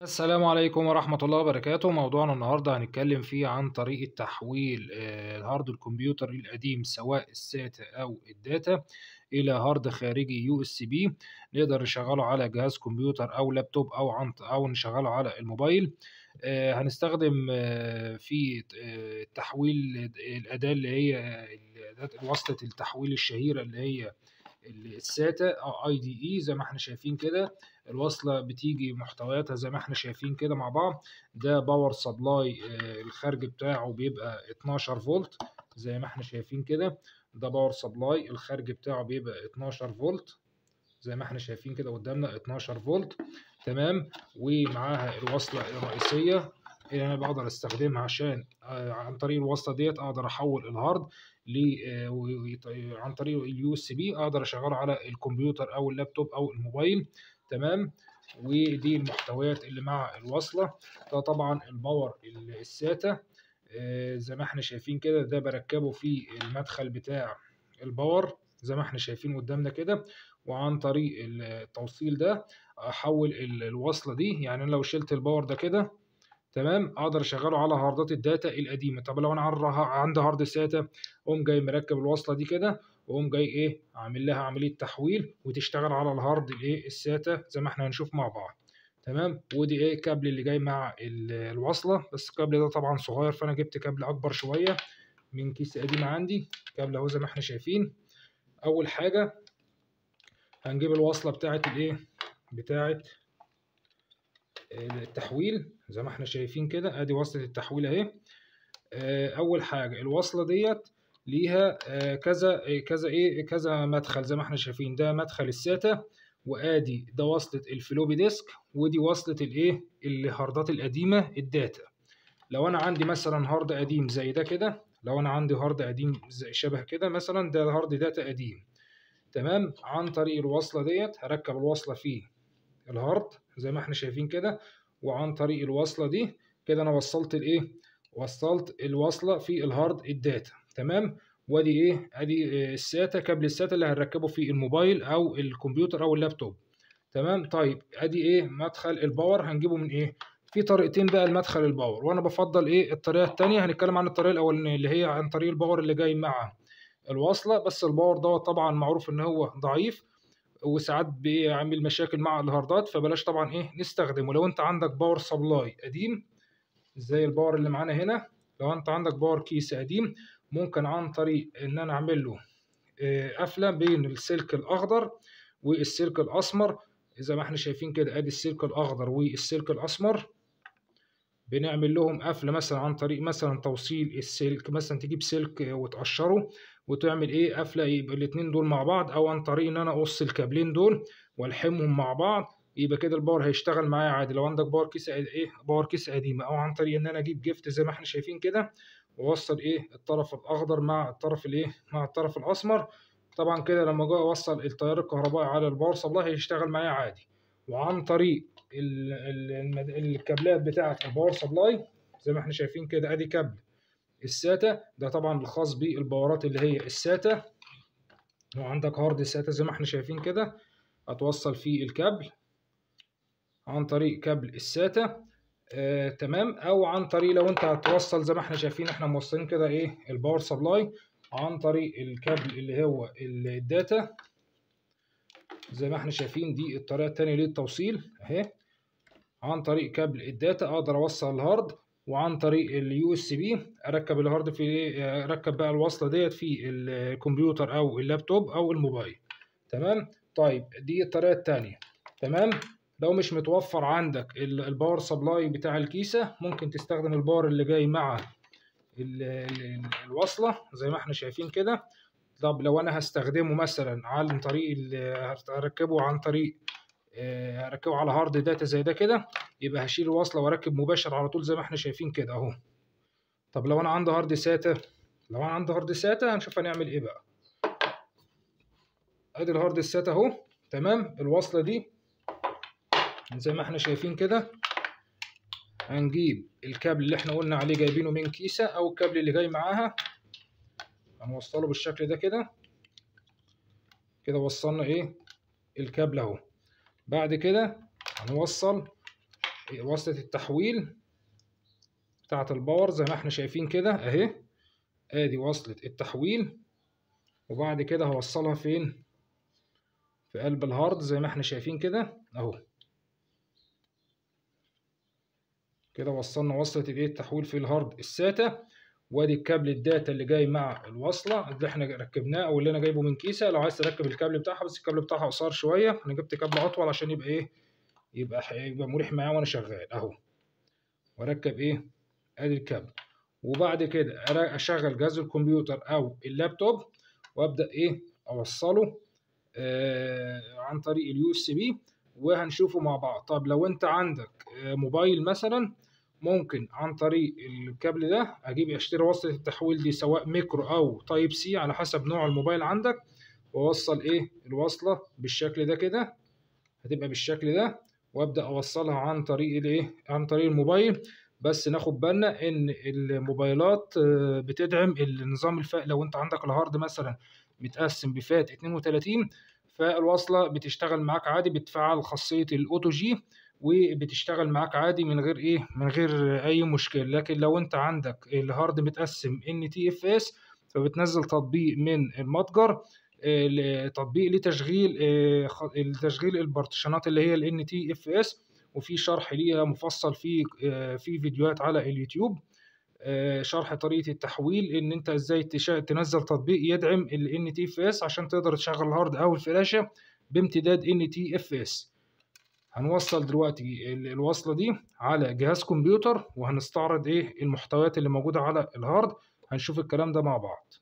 السلام عليكم ورحمة الله وبركاته موضوعنا النهاردة هنتكلم فيه عن طريقة تحويل آه، هارد الكمبيوتر القديم سواء الساتا أو الداتا إلى هارد خارجي يو اس بي نقدر نشغله على جهاز كمبيوتر أو لابتوب أو عن أو نشغله على الموبايل آه، هنستخدم آه، في آه، تحويل الأداة اللي هي أداة وصلة التحويل الشهيرة اللي هي الساتا او اي دي اي زي ما احنا شايفين كده الوصله بتيجي محتوياتها زي ما احنا شايفين كده مع بعض ده باور سبلاي الخارج بتاعه بيبقى 12 فولت زي ما احنا شايفين كده ده باور سبلاي الخارج بتاعه بيبقى 12 فولت زي ما احنا شايفين كده قدامنا 12 فولت تمام ومعاها الوصله الرئيسيه اللي انا بقدر استخدمها عشان عن طريق الوصله ديت اقدر احول الهارد ل عن طريق اليو اس بي اقدر اشغله على الكمبيوتر او اللابتوب او الموبايل تمام ودي المحتويات اللي مع الوصله ده طبعا الباور الساتا زي ما احنا شايفين كده ده بركبه في المدخل بتاع الباور زي ما احنا شايفين قدامنا كده وعن طريق التوصيل ده احول الوصله دي يعني لو شلت الباور ده كده تمام اقدر اشغله على هاردات الداتا القديمه طب لو انا عندي هارد ساتا اقوم جاي مركب الوصله دي كده واقوم جاي ايه عامل لها عمليه تحويل وتشتغل على الهارد الايه الساتا زي ما احنا هنشوف مع بعض تمام ودي ايه الكابل اللي جاي مع الوصله بس الكابل ده طبعا صغير فانا جبت كابل اكبر شويه من كيس قديمه عندي كابل اهو زي ما احنا شايفين اول حاجه هنجيب الوصله بتاعه الايه بتاعه التحويل زي ما احنا شايفين كده ادي وصلة التحويل اهي اول حاجة الوصلة ديت ليها كذا كذا ايه كذا مدخل زي ما احنا شايفين ده مدخل الساتا وادي ده وصلة الفلوبي ديسك ودي وصلة الايه الهاردات القديمة الداتا لو انا عندي مثلا هارد قديم زي ده كده لو انا عندي هارد قديم زي شبه كده مثلا ده هارد داتا قديم تمام عن طريق الوصلة ديت هركب الوصلة في الهارد زي ما احنا شايفين كده وعن طريق الوصلة دي كده انا وصلت الايه وصلت الوصلة في الهارد الداتا تمام وادي ايه ادي الساتا كابل الساتا اللي هنركبه في الموبايل او الكمبيوتر او اللابتوب تمام طيب ادي ايه مدخل الباور هنجيبه من ايه في طريقتين بقى المدخل الباور وانا بفضل ايه الطريقه الثانيه هنتكلم عن الطريقه الاولانيه اللي هي عن طريق الباور اللي جاي مع الوصله بس الباور دوت طبعا معروف ان هو ضعيف وساعات بيعمل مشاكل مع الهاردات فبلاش طبعا ايه نستخدمه لو انت عندك باور سبلاي قديم زي الباور اللي معانا هنا لو انت عندك باور كيس قديم ممكن عن طريق ان انا اعمل له قفله بين السلك الاخضر والسلك الاسمر زي ما احنا شايفين كده ادي السلك الاخضر والسلك الاسمر بنعمل لهم قفله مثلا عن طريق مثلا توصيل السلك مثلا تجيب سلك وتقشره وتعمل ايه قفله يبقى الاتنين دول مع بعض او عن طريق ان انا اقص الكابلين دول والحمهم مع بعض يبقى كده الباور هيشتغل معايا عادي لو عندك باور كيس ايه باور كيس قديمه او عن طريق ان انا اجيب جفت زي ما احنا شايفين كده واوصل ايه الطرف الاخضر مع الطرف الايه مع الطرف الاسمر طبعا كده لما اجي اوصل التيار الكهربائي على الباور سبلاي هيشتغل معايا عادي وعن طريق ال ال الكابلات بتاعه الباور سبلاي زي ما احنا شايفين كده ادي كابل الساتا ده طبعا الخاص بالباورات اللي هي الساتا لو عندك هارد ساتا زي ما احنا شايفين كده هتوصل فيه الكابل عن طريق كابل الساتا آه، تمام او عن طريق لو انت هتوصل زي ما احنا شايفين احنا موصلين كده ايه الباور سبلاي عن طريق الكابل اللي هو الداتا زي ما احنا شايفين دي الطريقه الثانيه للتوصيل اهي عن طريق كابل الداتا اقدر اوصل الهارد وعن طريق اليو اس بي اركب الهارد في اركب بقى الوصله ديت في الكمبيوتر او اللابتوب او الموبايل تمام طيب دي الطريقه الثانيه تمام لو مش متوفر عندك الباور سبلاي بتاع الكيسه ممكن تستخدم الباور اللي جاي مع الوصله زي ما احنا شايفين كده طب لو انا هستخدمه مثلا عن طريق هركبه عن طريق هركبه على هارد داتا زي ده كده يبقى هشيل الوصله واركب مباشر على طول زي ما احنا شايفين كده اهو طب لو انا عندي هارد ساتا لو انا عندي هارد ساتا هنشوف هنعمل ايه بقى ادي الهارد الساتا اهو تمام الوصله دي زي ما احنا شايفين كده هنجيب الكابل اللي احنا قلنا عليه جايبينه من كيسه او الكابل اللي جاي معاها هنوصله بالشكل ده كده كده وصلنا ايه الكابل اهو بعد كده هنوصل وصلة التحويل بتاعة الباور زي ما احنا شايفين كده اهي ادي وصلة التحويل وبعد كده هوصلها فين في قلب الهارد زي ما احنا شايفين كده اهو كده وصلنا وصلة الايه التحويل في الهارد الساتا وادي الكابل الداتا اللي جاي مع الوصلة اللي احنا ركبناه او اللي انا جايبه من كيسة لو عايز تركب الكابل بتاعها بس الكابل بتاعها قصير شوية انا جبت كابل اطول عشان يبقى ايه يبقى يبقى مريح معايا وانا شغال اهو واركب ايه ادي الكابل وبعد كده اشغل جهاز الكمبيوتر او اللابتوب وابدا ايه اوصله آه عن طريق اليو اس بي وهنشوفه مع بعض طب لو انت عندك آه موبايل مثلا ممكن عن طريق الكابل ده اجيب اشتري وصلة التحويل دي سواء ميكرو او تايب سي على حسب نوع الموبايل عندك واوصل ايه الوصلة بالشكل ده كده هتبقى بالشكل ده وابدا اوصلها عن طريق الايه عن طريق الموبايل بس ناخد بالنا ان الموبايلات بتدعم النظام الفئ لو انت عندك الهارد مثلا متقسم بفات 32 فالوصله بتشتغل معاك عادي بتفعل خاصيه الاوتو جي وبتشتغل معاك عادي من غير ايه من غير اي مشكله لكن لو انت عندك الهارد متقسم ان تي اف اس فبتنزل تطبيق من المتجر تطبيق لتشغيل تشغيل البارتيشنات اللي هي ال تي اف اس وفي شرح ليها مفصل في في فيديوهات على اليوتيوب شرح طريقه التحويل ان انت ازاي تنزل تطبيق يدعم ال تي اف اس عشان تقدر تشغل الهارد او الفلاشه بامتداد ان تي اف اس هنوصل دلوقتي الوصله دي على جهاز كمبيوتر وهنستعرض ايه المحتويات اللي موجوده على الهارد هنشوف الكلام ده مع بعض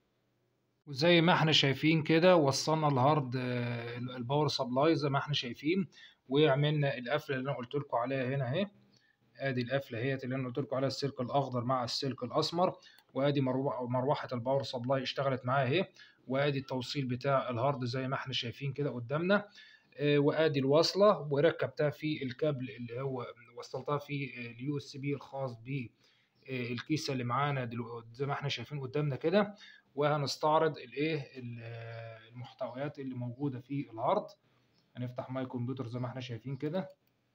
وزي ما احنا شايفين كده وصلنا الهارد الباور سبلاي زي ما احنا شايفين وعملنا القفله اللي انا قلت لكم عليها هنا اهي ادي القفله اهيت اللي انا قلت لكم عليها السلك الاخضر مع السلك الاسمر وادي مروحه الباور سبلاي اشتغلت معايا اهي وادي التوصيل بتاع الهارد زي ما احنا شايفين كده قدامنا وادي الوصله وركبتها في الكابل اللي هو وصلتها في اليو اس بي الخاص بالكيسه اللي معانا زي ما احنا شايفين قدامنا كده وهنستعرض الايه المحتويات اللي موجوده في الهارد هنفتح ماي كمبيوتر زي ما احنا شايفين كده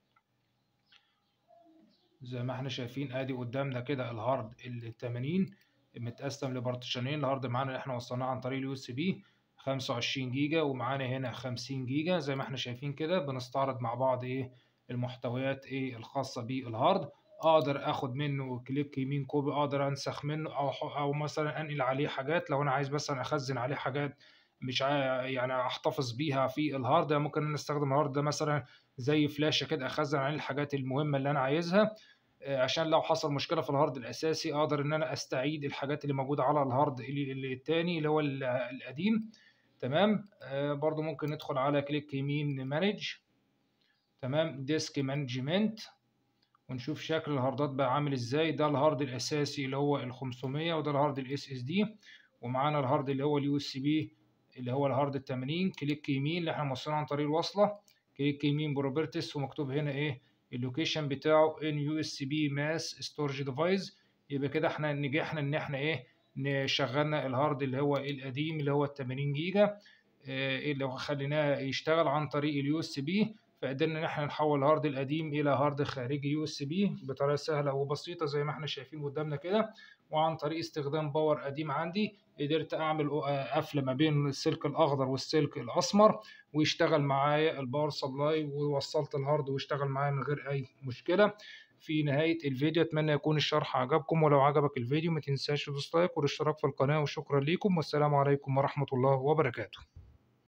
زي ما احنا شايفين ادي قدامنا كده الهارد ال 80 متقسم لبارتيشنين الهارد معانا اللي احنا وصلناه عن طريق اليو اس بي 25 جيجا ومعانا هنا 50 جيجا زي ما احنا شايفين كده بنستعرض مع بعض ايه المحتويات ايه الخاصه بالهارد اقدر اخد منه كليك يمين كوبي اقدر انسخ منه او او مثلا انقل عليه حاجات لو انا عايز مثلا اخزن عليه حاجات مش يعني احتفظ بيها في الهارد ممكن انا استخدم الهارد ده مثلا زي فلاشه كده اخزن عليه الحاجات المهمه اللي انا عايزها عشان لو حصل مشكله في الهارد الاساسي اقدر ان انا استعيد الحاجات اللي موجوده على الهارد الثاني اللي هو القديم تمام آه برضو ممكن ندخل على كليك يمين مانج تمام ديسك مانجمنت ونشوف شكل الهاردات بقى عامل ازاي ده الهارد الاساسي اللي هو ال 500 وده الهارد الاس اس دي ومعانا الهارد اللي هو اليو اس بي اللي هو الهارد ال 80 كليك يمين اللي احنا موصلينه عن طريق الوصله كليك يمين بروبرتيز ومكتوب هنا ايه اللوكيشن بتاعه ان يو اس بي ماس ستورج ديفايس يبقى كده احنا نجحنا ان احنا ايه شغلنا الهارد اللي هو القديم اللي هو ال 80 جيجا اه اللي خليناه يشتغل عن طريق اليو اس بي فقدرنا ان احنا نحول الهارد القديم الى هارد خارجي يو اس بي بطريقه سهله وبسيطه زي ما احنا شايفين قدامنا كده وعن طريق استخدام باور قديم عندي قدرت اعمل قفله ما بين السلك الاخضر والسلك الاسمر ويشتغل معايا الباور سبلاي ووصلت الهارد واشتغل معايا من غير اي مشكله في نهاية الفيديو أتمنى يكون الشرح عجبكم ولو عجبك الفيديو ما تنساش تدوس لايك والاشتراك في القناة وشكرا لكم والسلام عليكم ورحمة الله وبركاته